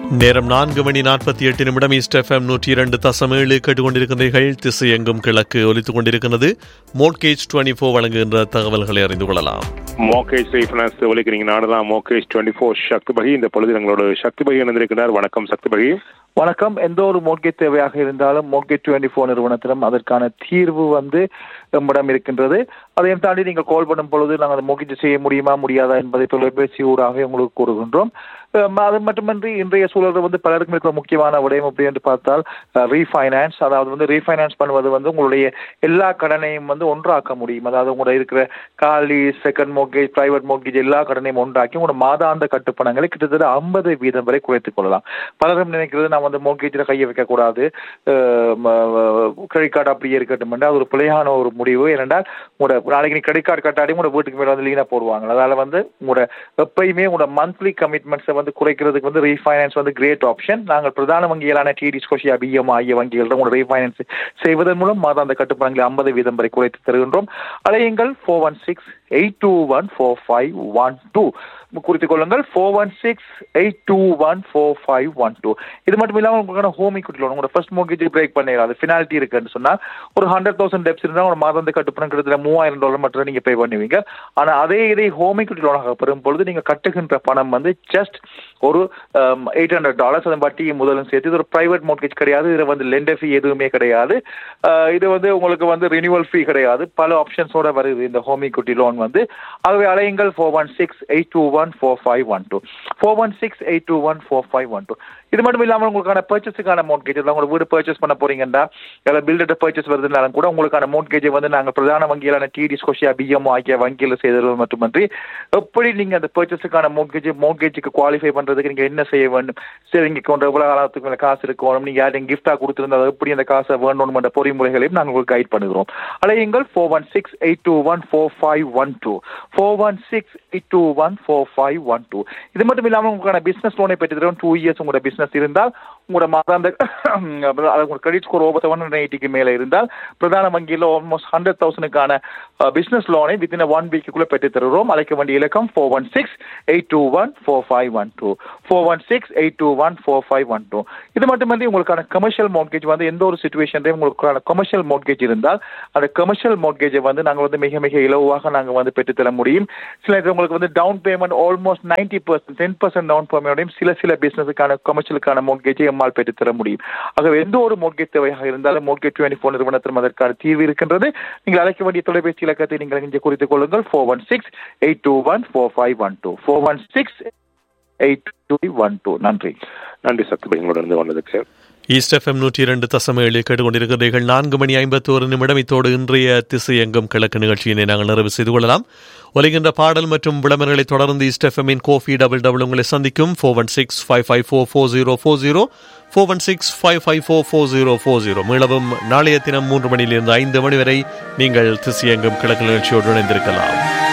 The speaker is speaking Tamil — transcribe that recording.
நேரம் நான்கு மணி நாற்பத்தி எட்டு நிமிடம் ஈஸ்ட் எஃப்எம் நூற்றி இரண்டு தசம் ஏழு கேட்டுக்கொண்டிருக்கின்றீர்கள் திசை எங்கும் கிழக்கு ஒலித்துக் கொண்டிருக்கிறது மோட்கேஜ் டுவெண்ட்டி ஃபோர் வழங்குகின்ற தகவல்களை அறிந்து கொள்ளலாம் மோகேஷ் ரீஃபைனான்ஸ் ஒலிக்கிறீங்க நாடுதான் மோகேஷ் டுவெண்ட்டி ஃபோர் சக்தி பகி இந்த பொழுது எங்களோட சக்தி பகி இணைந்திருக்கிறார் வணக்கம் சக்தி பகி வணக்கம் எந்த ஒரு மோட்கேஜ் தேவையாக இருந்தாலும் மோட்கேஜ் டுவெண்ட்டி ஃபோர் நிறுவனத்திலும் அதற்கான தீர்வு வந்து நம்மிடம் இருக்கின்றது அதையும் தாண்டி நீங்கள் கால் பண்ணும் பொழுது நாங்கள் அந்த மோட்கேஜ் செய்ய முடியுமா முடியாதா என்பதை தொலைபேசி ஊடாக உங்களுக்கு கூறுகின்றோம் அஹ் அது மட்டுமின்றி இன்றைய சூழலில் வந்து பலருக்கும் இருக்கிற முக்கியமான விடயம் அப்படி என்று பார்த்தால் ரீஃபைனான்ஸ் அதாவது வந்து ரீஃபைனான்ஸ் பண்ணுவது வந்து உங்களுடைய எல்லா கடனையும் வந்து ஒன்றாக்க முடியும் அதாவது உங்களுடைய இருக்கிற காலி செகண்ட் மோர்கேஜ் பிரைவேட் மோர்கேஜ் எல்லா கடனையும் ஒன்றாக்கி உங்களோட மாதாந்த கட்டுப்பணங்களை கிட்டத்தட்ட ஐம்பது வீதம் வரை குறைத்துக் கொள்ளலாம் பலரும் நினைக்கிறது நான் வந்து மோர்கேஜில் கையை வைக்கக்கூடாது கிரெடிட் கார்டு அப்படியே இருக்கட்டும் என்று அது ஒரு பிழையான ஒரு முடிவு ஏனென்றால் உங்களோட நாளைக்கு நீ கிரெடிட் கார்டு கட்டாடி உங்களோட வீட்டுக்கு மேலே வந்து லீனாக போடுவாங்க அதால வந்து உங்களோட எப்பயுமே உங்களோட மந்த்லி கமிட்மெண்ட்ஸை வந்து குறைக்கிறதுக்கு வந்து ரீஃபைனான்ஸ் வந்து கிரேட் ஆப்ஷன் நாங்கள் பிரதான வங்கிகளான டிடி ஸ்கோஷியா பிஎம் ஆகிய வங்கிகள் உங்களோட ரீஃபைனான்ஸ் செய்வதன் மூலம் மாதாந்த கட்டுப்பணங்களை ஐம்பது வீதம் வரை குறைத்து தருகின்றோம் அலையுங்கள் four one six eight two one four five one two குறித்துக் கொள்ளுங்கள் four one six eight two one four five one two இது மட்டும் இல்லாமல் உங்களுக்கான ஹோம் இக்குட்டி லோன் உங்களோட ஃபர்ஸ்ட் மோர்கேஜ் பிரேக் பண்ணிடலாம் அது ஃபினாலிட்டி இருக்குன்னு சொன்னால் ஒரு ஹண்ட்ரட் தௌசண்ட் டெப்ஸ் இருந்தால் ஒரு மாதம் கட்டுப்பணம் கிட்டத்தட்ட மூவாயிரம் டாலர் மட்டும் நீங்கள் பே பண்ணுவீங்க ஆனால் அதே இதை ஹோம் இக்குட்டி லோனாக பெறும் பொழுது நீங்கள் கட்டுகின்ற பணம் வந்து ஜஸ்ட் ஒரு எயிட் ஹண்ட்ரட் டாலர்ஸ் அதன் வட்டி முதலும் சேர்த்து இது ஒரு பிரைவேட் மோர்கேஜ் கிடையாது இதில் வந்து லெண்டர் ஃபீ எதுவுமே கிடையாது இது வந்து உங்களுக்கு வந்து ரினியூவல் ஃபீ கிடையாது பல ஆப்ஷன்ஸோட வருது இந்த ஹோம் இக்குட்டி லோன் வந்து ஆகவே அலையுங்கள் four one six eight two one four five one two four one six eight two one four five one two இது மட்டும் இல்லாமல் உங்களுக்கான பர்ச்சேஸுக்கான மோட்கேஜ் உங்களோட வீடு பர்ச்சேஸ் பண்ண போறீங்கன்னா இல்லை பில்டர் பர்ச்சேஸ் வருதுனாலும் கூட உங்களுக்கான மோட்கேஜை வந்து நாங்கள் பிரதான வங்கியிலான டிடி ஸ்கோஷியா பிஎம் ஆகிய வங்கியில் செய்தது மட்டுமன்றி எப்படி நீங்கள் அந்த பர்ச்சேஸுக்கான மோட்கேஜ் மோட்கேஜுக்கு குவாலிஃபை பண்ணுறதுக்கு நீங்கள் என்ன செய்ய வேண்டும் சேவிங் அக்கௌண்ட் எவ்வளோ காலத்துக்கு மேலே காசு இருக்கணும் நீங்கள் யாரையும் கிஃப்டாக கொடுத்துருந்தா எப்படி அந்த காசை வேணும் என்ற பொறிமுறைகளையும் நாங்கள் உங்களுக்கு கைட் பண்ணுகிறோம் அலையுங்கள் four one six eight two one four five one two four one six eight two one four five one two இது மட்டும் இல்லாமல் உங்களுக்கான பிஸ்னஸ் லோனை பெற்று தரும் டூ இயர்ஸ் உங்களோட பிஸ்னஸ் இருந்தால் உங்களோட மாதாந்த உங்களோட credit score over seven hundred எயிட்டிக்கு மேலே இருந்தால் பிரதான வங்கியில் ஆல்மோஸ்ட் ஹண்ட்ரட் தௌசண்ட்க்கான பிஸ்னஸ் லோனை வித்தின் ஒன் வீக்குள்ளே பெற்று தருகிறோம் அழைக்க வேண்டிய இலக்கம் four one six eight two one four five one two four one six eight two one four five one two இது மட்டுமன்றி உங்களுக்கான கமர்ஷியல் மோட்கேஜ் வந்து எந்த ஒரு சுச்சுவேஷன்லையும் உங்களுக்கான கமர்ஷியல் மோட்கேஜ் இருந்தால் அந்த கமர்ஷியல் மோட்கேஜை வந்து நாங்கள் வந்து மிக மிக இலவாக நாங்கள் வந்து பெற்றுத்தர முடியும் சில நேரத்தில் உங்களுக்கு வந்து down payment almost ninety percent ten percent down பேமெண்ட்டையும் சில சில பிசினஸுக்கான கமர்ஷியலுக்கான மோட்கேஜை எம்மால் பெற்றுத்தர முடியும் ஆகவே எந்த ஒரு மோட்கேஜ் தேவையாக இருந்தாலும் மோட்கேஜ் டுவெண்ட்டி ஃபோர் நிறுவனத்திலும் அதற்கான தீர்வு இருக்கின்றது நீங்கள் அழைக்க வேண்டிய தொலைபேசி இலக்கத்தை நீங்கள் இங்கே குறித்துக் கொள்ளுங்கள் four one six eight two one four five one two four one six eight two one two நன்றி நன்றி சக்தி பகி உங்களோட இருந்து வந்ததுக்கு ஈஸ்ட் எஃப்எம் நூற்றி இரண்டு தசம ஏழு கேட்டுக்கொண்டிருக்கிறீர்கள் நான்கு மணி ஐம்பத்தி ஒரு நிமிடம் இத்தோடு இன்றைய திசை எங்கும் கிழக்கு நிகழ்ச்சியினை நாங்கள் நிறைவு செய்து கொள்ளலாம் ஒலிகின்ற பாடல் மற்றும் விளம்பரங்களை தொடர்ந்து ஈஸ்ட் எஃப்எம்மின் கோஃபி டபுள் டபுள் உங்களை சந்திக்கும் four one six five five four four zero four zero four one six five five four four zero four zero மீளவும் நாளைய தினம் மூன்று மணியிலிருந்து ஐந்து மணி வரை நீங்கள் திசை எங்கும் கிழக்கு நிகழ்ச்சியோடு இணைந்திருக்கலாம்